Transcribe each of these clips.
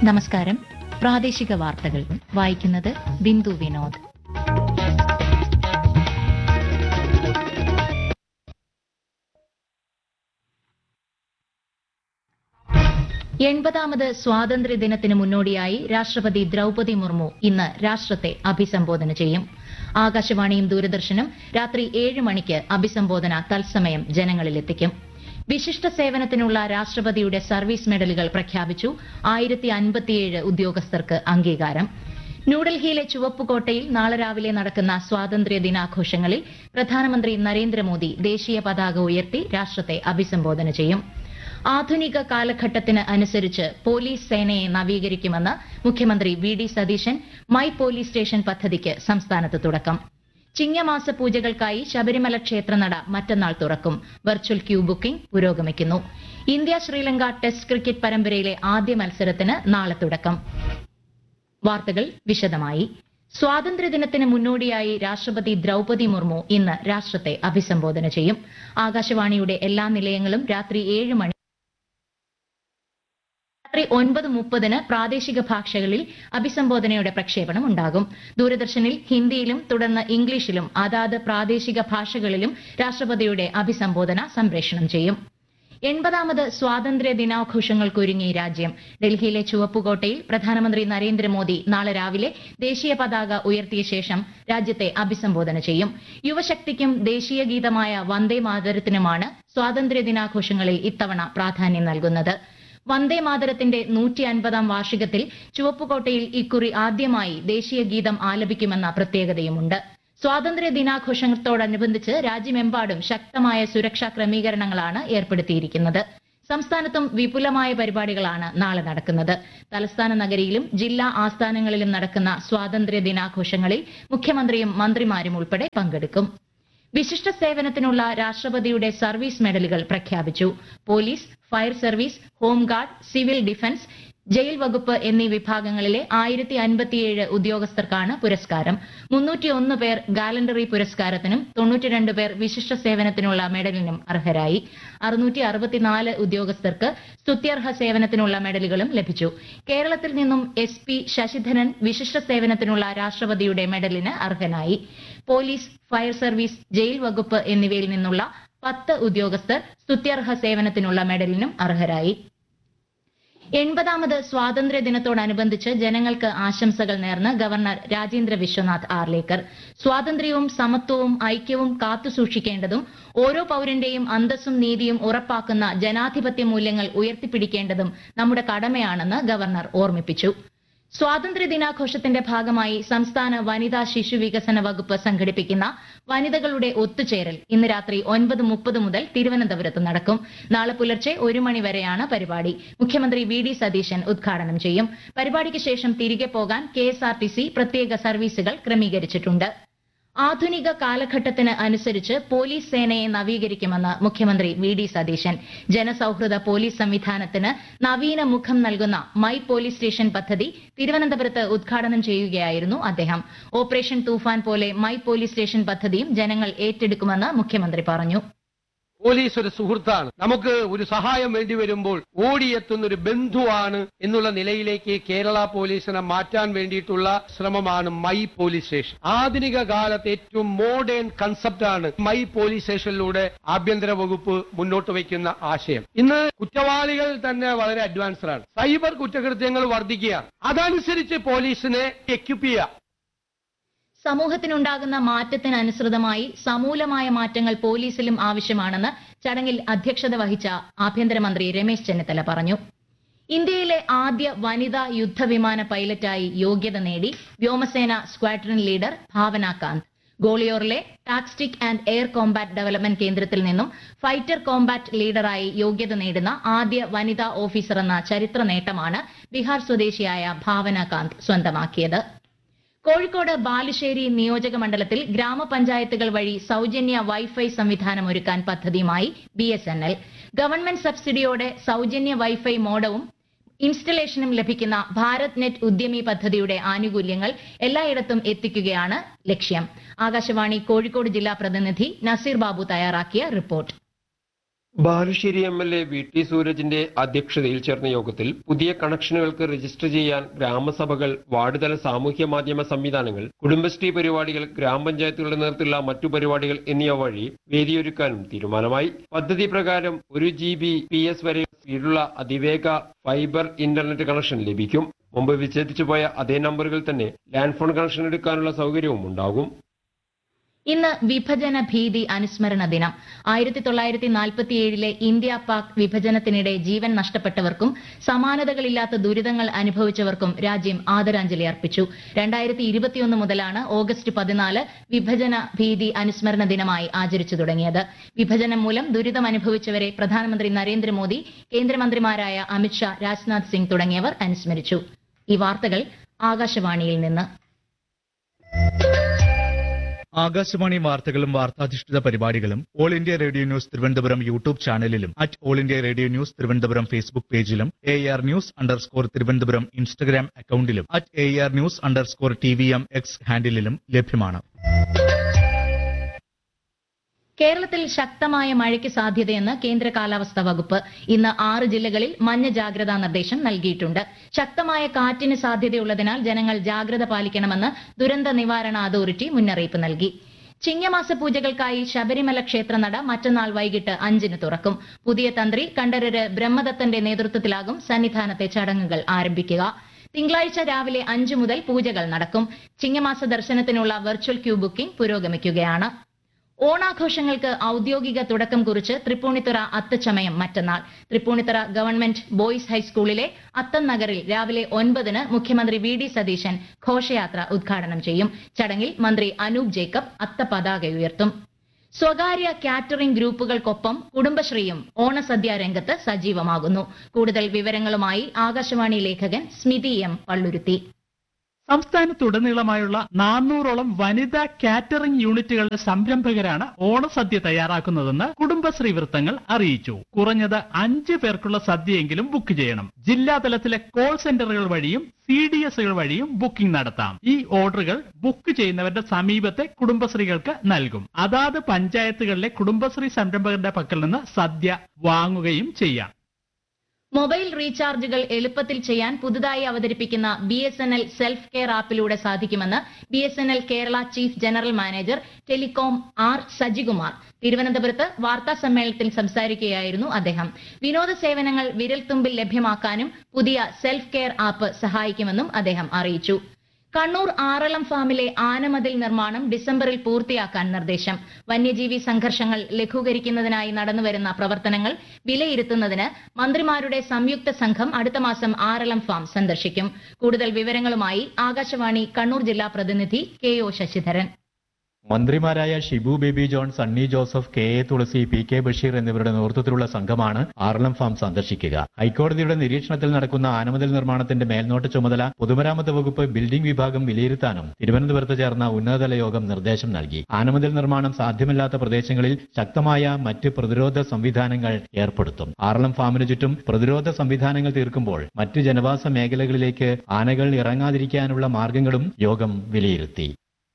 നമസ്കാരം പ്രാദേശിക വാർത്തകൾ വായിക്കുന്നത് ബിന്ദു വിനോദ് എൺപതാമത് സ്വാതന്ത്ര്യദിനത്തിന് മുന്നോടിയായി രാഷ്ട്രപതി ദ്രൌപതി മുർമു ഇന്ന് രാഷ്ട്രത്തെ അഭിസംബോധന ചെയ്യും ആകാശവാണിയും ദൂരദർശനും രാത്രി ഏഴ് മണിക്ക് അഭിസംബോധന തത്സമയം ജനങ്ങളിലെത്തിക്കും വിശിഷ്ട സേവനത്തിനുള്ള രാഷ്ട്രപതിയുടെ സർവീസ് മെഡലുകൾ പ്രഖ്യാപിച്ചു ആയിരത്തി അൻപത്തിയേഴ് ഉദ്യോഗസ്ഥർക്ക് അംഗീകാരം ന്യൂഡൽഹിയിലെ ചുവപ്പുകോട്ടയിൽ നാളെ രാവിലെ നടക്കുന്ന സ്വാതന്ത്ര്യ ദിനാഘോഷങ്ങളിൽ പ്രധാനമന്ത്രി നരേന്ദ്രമോദി ദേശീയ പതാക ഉയർത്തി രാഷ്ട്രത്തെ അഭിസംബോധന ചെയ്യും ആധുനിക കാലഘട്ടത്തിന് അനുസരിച്ച് പോലീസ് സേനയെ നവീകരിക്കുമെന്ന് മുഖ്യമന്ത്രി V D Satheesan my police station പദ്ധതിക്ക് സംസ്ഥാനത്ത് തുടക്കം ചിങ്ങമാസ പൂജകൾക്കായി ശബരിമല ക്ഷേത്രനട മറ്റന്നാൾ തുറക്കും വെർച്വൽ ക്യൂ ബുക്കിംഗ് പുരോഗമിക്കുന്നു ഇന്ത്യ ശ്രീലങ്ക ടെസ്റ്റ് ക്രിക്കറ്റ് പരമ്പരയിലെ ആദ്യ മത്സരത്തിന് നാളെ തുടക്കം വാർത്തകൾ വിശദമായി സ്വാതന്ത്ര്യദിനത്തിന് മുന്നോടിയായി രാഷ്ട്രപതി ദ്രൌപതി മുർമു ഇന്ന് രാഷ്ട്രത്തെ അഭിസംബോധന ചെയ്യും ആകാശവാണിയുടെ എല്ലാ നിലയങ്ങളും രാത്രി ഏഴ് മണി രാത്രി ഒൻപത് മുപ്പതിന് പ്രാദേശിക ഭാഷകളിൽ അഭിസംബോധനയുടെ പ്രക്ഷേപണം ഉണ്ടാകും ദൂരദർശനിൽ ഹിന്ദിയിലും തുടർന്ന് ഇംഗ്ലീഷിലും അതാത് പ്രാദേശിക ഭാഷകളിലും രാഷ്ട്രപതിയുടെ അഭിസംബോധന സംപ്രേഷണം ചെയ്യും എൺപതാമത് സ്വാതന്ത്ര്യ ദിനാഘോഷങ്ങൾക്കൊരുങ്ങി രാജ്യം ഡൽഹിയിലെ ചുവപ്പുകോട്ടയിൽ പ്രധാനമന്ത്രി നരേന്ദ്രമോദി നാളെ രാവിലെ ദേശീയ പതാക ഉയർത്തിയ ശേഷം രാജ്യത്തെ അഭിസംബോധന ചെയ്യും യുവശക്തിക്കും ദേശീയ ഗീതമായ വന്ദേ മാതരത്തിനുമാണ് സ്വാതന്ത്ര്യ ദിനാഘോഷങ്ങളിൽ ഇത്തവണ പ്രാധാന്യം നൽകുന്നത് വന്ദേ മാതരത്തിന്റെ നൂറ്റി അൻപതാം വാർഷികത്തിൽ ചുവപ്പുകോട്ടയിൽ ഇക്കുറി ആദ്യമായി ദേശീയ ഗീതം ആലപിക്കുമെന്ന പ്രത്യേകതയുമുണ്ട് സ്വാതന്ത്ര്യ ദിനാഘോഷത്തോടനുബന്ധിച്ച് രാജ്യമെമ്പാടും ശക്തമായ സുരക്ഷാ ക്രമീകരണങ്ങളാണ് ഏർപ്പെടുത്തിയിരിക്കുന്നത് സംസ്ഥാനത്തും വിപുലമായ പരിപാടികളാണ് നാളെ നടക്കുന്നത് തലസ്ഥാന നഗരിയിലും ജില്ലാ ആസ്ഥാനങ്ങളിലും നടക്കുന്ന സ്വാതന്ത്ര്യ ദിനാഘോഷങ്ങളിൽ മുഖ്യമന്ത്രിയും മന്ത്രിമാരും ഉൾപ്പെടെ പങ്കെടുക്കും വിശിഷ്ട സേവനത്തിനുള്ള രാഷ്ട്രപതിയുടെ സർവീസ് മെഡലുകൾ പ്രഖ്യാപിച്ചു police fire service home guard civil defence jail വകുപ്പ് എന്നീ വിഭാഗങ്ങളിലെ ആയിരത്തി അൻപത്തിയേഴ് ഉദ്യോഗസ്ഥർക്കാണ് പുരസ്കാരം മുന്നൂറ്റിയൊന്ന് പേർ ഗാലണ്ടറി പുരസ്കാരത്തിനും തൊണ്ണൂറ്റിരണ്ട് പേർ വിശിഷ്ട സേവനത്തിനുള്ള മെഡലിനും അർഹരായി അറുന്നൂറ്റി അറുപത്തിനാല് ഉദ്യോഗസ്ഥർക്ക് സ്തുത്യർഹ സേവനത്തിനുള്ള മെഡലുകളും ലഭിച്ചു കേരളത്തിൽ നിന്നും എസ് പി ശശിധരൻ വിശിഷ്ട സേവനത്തിനുള്ള രാഷ്ട്രപതിയുടെ മെഡലിന് അർഹനായി പോലീസ് ഫയർ സർവീസ് ജയിൽ വകുപ്പ് എന്നിവയിൽ നിന്നുള്ള പത്ത് ഉദ്യോഗസ്ഥർ സ്തുത്യർഹ സേവനത്തിനുള്ള മെഡലിനും അർഹരായി എൺപതാമത് സ്വാതന്ത്ര്യ ദിനത്തോടനുബന്ധിച്ച് ജനങ്ങൾക്ക് ആശംസകൾ നേർന്ന് ഗവർണർ രാജേന്ദ്ര വിശ്വനാഥ് ആർലേക്കർ സ്വാതന്ത്ര്യവും സമത്വവും ഐക്യവും കാത്തുസൂക്ഷിക്കേണ്ടതും ഓരോ പൌരന്റെയും അന്തസ്സും നീതിയും ഉറപ്പാക്കുന്ന ജനാധിപത്യ മൂല്യങ്ങൾ ഉയർത്തിപ്പിടിക്കേണ്ടതും നമ്മുടെ കടമയാണെന്ന് ഗവർണർ ഓർമ്മിപ്പിച്ചു സ്വാതന്ത്ര്യ ദിനാഘോഷത്തിന്റെ ഭാഗമായി സംസ്ഥാന വനിതാ ശിശു വികസന വകുപ്പ് സംഘടിപ്പിക്കുന്ന വനിതകളുടെ ഒത്തുചേരൽ ഇന്ന് രാത്രി ഒൻപത് മുപ്പത് മുതൽ തിരുവനന്തപുരത്ത് നടക്കും നാളെ പുലർച്ചെ ഒരു മണി വരെയാണ് പരിപാടി മുഖ്യമന്ത്രി വി ഡി സതീശൻ ഉദ്ഘാടനം ചെയ്യും പരിപാടിക്ക് ശേഷം തിരികെ പോകാൻ K S R T C പ്രത്യേക സർവീസുകൾ ക്രമീകരിച്ചിട്ടുണ്ട് ആധുനിക കാലഘട്ടത്തിന് അനുസരിച്ച് പോലീസ് സേനയെ നവീകരിക്കുമെന്ന് മുഖ്യമന്ത്രി വി ഡി സതീശൻ ജനസൌഹൃദ പോലീസ് സംവിധാനത്തിന് നവീന മുഖം നൽകുന്ന മൈ പോലീസ് സ്റ്റേഷൻ പദ്ധതി തിരുവനന്തപുരത്ത് ഉദ്ഘാടനം ചെയ്യുകയായിരുന്നു അദ്ദേഹം ഓപ്പറേഷൻ തൂഫാൻ പോലെ മൈ പോലീസ് സ്റ്റേഷൻ പദ്ധതിയും ജനങ്ങൾ ഏറ്റെടുക്കുമെന്ന് മുഖ്യമന്ത്രി പറഞ്ഞു പോലീസ് ഒരു സുഹൃത്താണ് നമുക്ക് ഒരു സഹായം വേണ്ടി വരുമ്പോൾ ഓടിയെത്തുന്ന ഒരു ബന്ധുവാണ് എന്നുള്ള നിലയിലേക്ക് കേരള പോലീസിനെ മാറ്റാൻ വേണ്ടിയിട്ടുള്ള ശ്രമമാണ് മൈ പോലീസ് സ്റ്റേഷൻ ആധുനിക കാലത്ത് ഏറ്റവും മോഡേൺ കൺസെപ്റ്റാണ് മൈ പോലീസ് സ്റ്റേഷനിലൂടെ ആഭ്യന്തര വകുപ്പ് മുന്നോട്ട് വയ്ക്കുന്ന ആശയം ഇന്ന് കുറ്റവാളികൾ തന്നെ വളരെ അഡ്വാൻസ്ഡ് ആണ് സൈബർ കുറ്റകൃത്യങ്ങൾ വർദ്ധിക്കുകയാണ് അതനുസരിച്ച് പോലീസിനെ എക്യുപ്പ് ചെയ്യുക സമൂഹത്തിനുണ്ടാകുന്ന മാറ്റത്തിനനുസൃതമായി സമൂലമായ മാറ്റങ്ങൾ പോലീസിലും ആവശ്യമാണെന്ന് ചടങ്ങിൽ അധ്യക്ഷത വഹിച്ച ആഭ്യന്തരമന്ത്രി രമേശ് ചെന്നിത്തല പറഞ്ഞു ഇന്ത്യയിലെ ആദ്യ വനിതാ യുദ്ധവിമാന പൈലറ്റായി യോഗ്യത നേടി വ്യോമസേന സ്ക്വാഡ്രൺ ലീഡർ ഭാവന കാന്ത് ഗോളിയോറിലെ tactics and air combat development കേന്ദ്രത്തിൽ നിന്നും ഫൈറ്റർ കോമ്പാറ്റ് ലീഡറായി യോഗ്യത നേടുന്ന ആദ്യ വനിതാ ഓഫീസർ എന്ന ചരിത്ര നേട്ടമാണ് ബീഹാർ സ്വദേശിയായ ഭാവന കാന്ത് സ്വന്തമാക്കിയത് കോഴിക്കോട് ബാലുശ്ശേരി നിയോജക മണ്ഡലത്തിൽ ഗ്രാമപഞ്ചായത്തുകൾ വഴി സൌജന്യ വൈഫൈ സംവിധാനം ഒരുക്കാൻ പദ്ധതിയുമായി B S N L government സബ്സിഡിയോടെ സൌജന്യ വൈഫൈ മോഡവും ഇൻസ്റ്റലേഷനും ലഭിക്കുന്ന ഭാരത് നെറ്റ് ഉദ്യമി പദ്ധതിയുടെ ആനുകൂല്യങ്ങൾ എല്ലായിടത്തും എത്തിക്കുകയാണ് ലക്ഷ്യം ആകാശവാണി കോഴിക്കോട് ജില്ലാ പ്രതിനിധി നസീർ ബാബു തയ്യാറാക്കിയ report Balussery M L A V T സൂരജിന്റെ അധ്യക്ഷതയിൽ ചേർന്ന യോഗത്തിൽ പുതിയ കണക്ഷനുകൾക്ക് രജിസ്റ്റർ ചെയ്യാൻ ഗ്രാമസഭകൾ വാർഡ് തല സാമൂഹ്യ മാധ്യമ സംവിധാനങ്ങൾ കുടുംബശ്രീ പരിപാടികൾ ഗ്രാമപഞ്ചായത്തുകളുടെ നേതൃത്വത്തിലുള്ള മറ്റു പരിപാടികൾ എന്നിവ വഴി വേദിയൊരുക്കാനും തീരുമാനമായി പദ്ധതി പ്രകാരം ഒരു ജി ബി പി എസ് വരെ സ്പീഡുള്ള അതിവേഗ ഫൈബർ ഇന്റർനെറ്റ് കണക്ഷൻ ലഭിക്കും മുമ്പ് വിച്ഛേദിച്ചു പോയ അതേ നമ്പറുകൾ തന്നെ ലാൻഡ് ഫോൺ കണക്ഷൻ എടുക്കാനുള്ള സൗകര്യവും ഉണ്ടാകും ഇന്ന് വിഭജന ഭീതി അനുസ്മരണ ദിനം ആയിരത്തി തൊള്ളായിരത്തി നാൽപ്പത്തിയേഴിലെ ഇന്ത്യ പാക് വിഭജനത്തിനിടെ ജീവൻ നഷ്ടപ്പെട്ടവർക്കും സമാനതകളില്ലാത്ത ദുരിതങ്ങൾ അനുഭവിച്ചവർക്കും രാജ്യം ആദരാഞ്ജലി അർപ്പിച്ചു രണ്ടായിരത്തി ഇരുപത്തിയൊന്ന് മുതലാണ് ഓഗസ്റ്റ് പതിനാല് വിഭജന ഭീതി അനുസ്മരണ ദിനമായി ആചരിച്ചു തുടങ്ങിയത് വിഭജനം മൂലം ദുരിതം അനുഭവിച്ചവരെ പ്രധാനമന്ത്രി നരേന്ദ്രമോദി കേന്ദ്രമന്ത്രിമാരായ അമിത്ഷാ രാജ്നാഥ് സിംഗ് തുടങ്ങിയവർ അനുസ്മരിച്ചു ഈ വാർത്തകൾ ആകാശവാണിയിൽ നിന്ന് ആകാശവാണി വാർത്തകളും വാർത്താധിഷ്ഠിത പരിപാടികളും all India radio news Thiruvananthapuram YouTube ചാനലിലും at all India radio news Thiruvananthapuram Facebook പേജിലും A R news underscore Thiruvananthapuram Instagram അക്കൌണ്ടിലും at A R news underscore T V M X ഹാൻഡിലും ലഭ്യമാണ് കേരളത്തിൽ ശക്തമായ മഴയ്ക്ക് സാധ്യതയെന്ന് കേന്ദ്ര കാലാവസ്ഥാ വകുപ്പ് ഇന്ന് ആറ് ജില്ലകളിൽ മഞ്ഞ ജാഗ്രതാ നിർദ്ദേശം നൽകിയിട്ടുണ്ട് ശക്തമായ കാറ്റിന് സാധ്യതയുള്ളതിനാൽ ജനങ്ങൾ ജാഗ്രത പാലിക്കണമെന്ന് ദുരന്ത നിവാരണ അതോറിറ്റി മുന്നറിയിപ്പ് നൽകി ചിങ്ങമാസ പൂജകൾക്കായി ശബരിമല ക്ഷേത്രനട മറ്റന്നാൾ വൈകിട്ട് അഞ്ചിന് തുറക്കും പുതിയ തന്ത്രി കണ്ഠരര് ബ്രഹ്മദത്തന്റെ നേതൃത്വത്തിലാകും സന്നിധാനത്തെ ചടങ്ങുകൾ ആരംഭിക്കുക തിങ്കളാഴ്ച രാവിലെ അഞ്ചു മുതൽ പൂജകൾ നടക്കും ചിങ്ങമാസ ദർശനത്തിനുള്ള വെർച്വൽ ക്യൂ ബുക്കിംഗ് പുരോഗമിക്കുകയാണ് ഓണാഘോഷങ്ങൾക്ക് ഔദ്യോഗിക തുടക്കം കുറിച്ച് തൃപ്പൂണിത്തുറ അത്തച്ചമയം മറ്റന്നാൾ തൃപ്പൂണിത്തുറ ഗവൺമെന്റ് ബോയ്സ് ഹൈസ്കൂളിലെ അത്തം നഗറിൽ രാവിലെ ഒൻപതിന് മുഖ്യമന്ത്രി വി ഡി സതീശൻ ഘോഷയാത്ര ഉദ്ഘാടനം ചെയ്യും ചടങ്ങിൽ മന്ത്രി അനൂപ് ജേക്കബ് അത്തപതാക ഉയർത്തും സ്വകാര്യ കാറ്ററിംഗ് ഗ്രൂപ്പുകൾക്കൊപ്പം കുടുംബശ്രീയും ഓണസദ്യ രംഗത്ത് സജീവമാകുന്നു കൂടുതൽ വിവരങ്ങളുമായി ആകാശവാണി ലേഖകൻ സ്മിതി എം പള്ളുരുത്തി സംസ്ഥാനത്തുടനീളമായുള്ള നാനൂറോളം വനിതാ കാറ്ററിംഗ് യൂണിറ്റുകളുടെ സംരംഭകരാണ് ഓണസദ്യ തയ്യാറാക്കുന്നതെന്ന് കുടുംബശ്രീ വൃത്തങ്ങൾ അറിയിച്ചു കുറഞ്ഞത് അഞ്ച് പേർക്കുള്ള സദ്യയെങ്കിലും ബുക്ക് ചെയ്യണം ജില്ലാതലത്തിലെ കോൾ സെന്ററുകൾ വഴിയും സി ഡി എസുകൾ വഴിയും ബുക്കിംഗ് നടത്താം ഈ ഓർഡറുകൾ ബുക്ക് ചെയ്യുന്നവരുടെ സമീപത്തെ കുടുംബശ്രീകൾക്ക് നൽകും അതാത് പഞ്ചായത്തുകളിലെ കുടുംബശ്രീ സംരംഭകരുടെ പക്കൽ നിന്ന് സദ്യ വാങ്ങുകയും ചെയ്യാം മൊബൈൽ റീചാർജുകൾ എളുപ്പത്തിൽ ചെയ്യാൻ പുതുതായി അവതരിപ്പിക്കുന്ന B S N L self care ആപ്പിലൂടെ സാധിക്കുമെന്ന് B S N L Kerala chief general manager telecom R Sajikumar തിരുവനന്തപുരത്ത് വാർത്താ സമ്മേളനത്തിൽ സംസാരിക്കുകയായിരുന്നു അദ്ദേഹം വിനോദ സേവനങ്ങൾ വിരൽത്തുമ്പിൽ ലഭ്യമാക്കാനും പുതിയ സെൽഫ് കെയർ ആപ്പ് സഹായിക്കുമെന്നും അദ്ദേഹം അറിയിച്ചു കണ്ണൂർ ആറളം ഫാമിലെ ആനമതിൽ നിർമ്മാണം ഡിസംബറിൽ പൂർത്തിയാക്കാൻ നിർദ്ദേശം വന്യജീവി സംഘർഷങ്ങൾ ലഘൂകരിക്കുന്നതിനായി നടന്നുവരുന്ന പ്രവർത്തനങ്ങൾ വിലയിരുത്തുന്നതിന് മന്ത്രിമാരുടെ സംയുക്ത സംഘം അടുത്ത മാസം ആറളം ഫാം സന്ദർശിക്കും കൂടുതൽ വിവരങ്ങളുമായി ആകാശവാണി കണ്ണൂർ ജില്ലാ പ്രതിനിധി കെ ഒ ശശിധരൻ മന്ത്രിമാരായ Shibu Baby John Sunny Joseph K A Thulasi P K Basheer എന്നിവരുടെ നേതൃത്വത്തിലുള്ള സംഘമാണ് ആർലം ഫാം സന്ദർശിക്കുക ഹൈക്കോടതിയുടെ നിരീക്ഷണത്തിൽ നടക്കുന്ന ആനമതിൽ നിർമ്മാണത്തിന്റെ മേൽനോട്ട ചുമതല പൊതുമരാമത്ത് വകുപ്പ് ബിൽഡിംഗ് വിഭാഗം വിലയിരുത്താനും തിരുവനന്തപുരത്ത് ചേർന്ന ഉന്നതതല യോഗം നിർദ്ദേശം നൽകി ആനമതിൽ നിർമ്മാണം സാധ്യമല്ലാത്ത പ്രദേശങ്ങളിൽ ശക്തമായ മറ്റ് പ്രതിരോധ സംവിധാനങ്ങൾ ഏർപ്പെടുത്തും ആർലം ഫാമിന് ചുറ്റും പ്രതിരോധ സംവിധാനങ്ങൾ തീർക്കുമ്പോൾ മറ്റ് ജനവാസ മേഖലകളിലേക്ക് ആനകൾ ഇറങ്ങാതിരിക്കാനുള്ള മാർഗങ്ങളും യോഗം വിലയിരുത്തി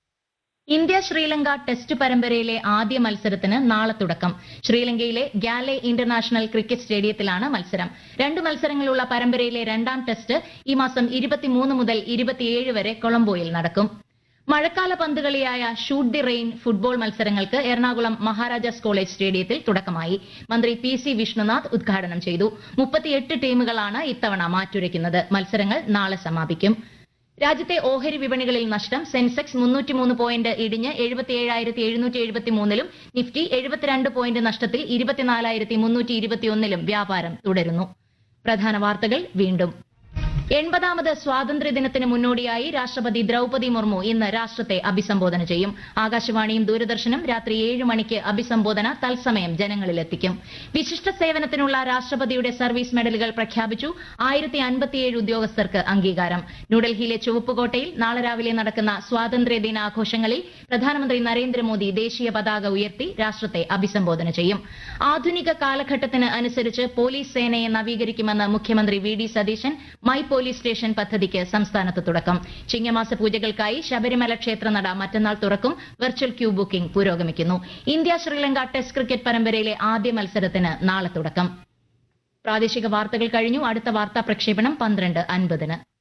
ഇന്ത്യ ശ്രീലങ്ക ടെസ്റ്റ് പരമ്പരയിലെ ആദ്യ മത്സരത്തിന് നാളെ തുടക്കം ശ്രീലങ്കയിലെ ഗാലെ ഇന്റർനാഷണൽ ക്രിക്കറ്റ് സ്റ്റേഡിയത്തിലാണ് മത്സരം രണ്ട് മത്സരങ്ങളുള്ള പരമ്പരയിലെ രണ്ടാം ടെസ്റ്റ് ഈ മാസം ഇരുപത്തിമൂന്ന് മുതൽ ഇരുപത്തിയേഴ് വരെ കൊളംബോയിൽ നടക്കും മഴക്കാല പന്തുകളിയായ ഷൂട്ട് ദി റെയിൻ ഫുട്ബോൾ മത്സരങ്ങൾക്ക് എറണാകുളം മഹാരാജാസ് കോളേജ് സ്റ്റേഡിയത്തിൽ തുടക്കമായി മന്ത്രി പി സി വിഷ്ണുനാഥ് ഉദ്ഘാടനം ചെയ്തു മുപ്പത്തിയെട്ട് ടീമുകളാണ് ഇത്തവണ മാറ്റുരയ്ക്കുന്നത് മത്സരങ്ങൾ നാളെ സമാപിക്കും രാജ്യത്തെ ഓഹരി വിപണികളിൽ നഷ്ടം സെൻസെക്സ് മുന്നൂറ്റിമൂന്ന് പോയിന്റ് ഇടിഞ്ഞ് എഴുപത്തിയേഴായിരത്തി എഴുന്നൂറ്റി എഴുപത്തിമൂന്നിലും നിഫ്റ്റി എഴുപത്തിരണ്ട് പോയിന്റ് നഷ്ടത്തിൽ ഇരുപത്തിനാലായിരത്തി മുന്നൂറ്റി ഇരുപത്തിയൊന്നിലും വ്യാപാരം തുടരുന്നു പ്രധാന വാർത്തകൾ വീണ്ടും എൺപതാമത് സ്വാതന്ത്ര്യദിനത്തിന് മുന്നോടിയായി രാഷ്ട്രപതി ദ്രൗപതി മുർമു ഇന്ന് രാഷ്ട്രത്തെ അഭിസംബോധന ചെയ്യും ആകാശവാണിയും ദൂരദർശനും രാത്രി ഏഴ് മണിക്ക് അഭിസംബോധന തത്സമയം ജനങ്ങളിലെത്തിക്കും വിശിഷ്ട സേവനത്തിനുള്ള രാഷ്ട്രപതിയുടെ സർവീസ് മെഡലുകൾ പ്രഖ്യാപിച്ചു ആയിരത്തി അൻപത്തിയേഴ് ഉദ്യോഗസ്ഥർക്ക് അംഗീകാരം ന്യൂഡൽഹിയിലെ ചുവപ്പുകോട്ടയിൽ നാളെ രാവിലെ നടക്കുന്ന സ്വാതന്ത്ര്യ ദിനാഘോഷങ്ങളിൽ പ്രധാനമന്ത്രി നരേന്ദ്രമോദി ദേശീയ പതാക ഉയർത്തി രാഷ്ട്രത്തെ അഭിസംബോധന ചെയ്യും ആധുനിക കാലഘട്ടത്തിന് അനുസരിച്ച് പോലീസ് സേനയെ നവീകരിക്കുമെന്ന് മുഖ്യമന്ത്രി V D Satheesan my police station പദ്ധതിക്ക് സംസ്ഥാനത്ത് തുടക്കം ചിങ്ങമാസ പൂജകൾക്കായി ശബരിമല ക്ഷേത്രനട മറ്റന്നാൾ തുറക്കും വെർച്വൽ ക്യൂ ബുക്കിംഗ് പുരോഗമിക്കുന്നു ഇന്ത്യ ശ്രീലങ്ക ടെസ്റ്റ് ക്രിക്കറ്റ് പരമ്പരയിലെ ആദ്യ മത്സരത്തിന് നാളെ തുടക്കം പ്രാദേശിക വാർത്തകൾ കഴിഞ്ഞു അടുത്ത വാർത്താ പ്രക്ഷേപണം പന്ത്രണ്ട് അൻപതിന്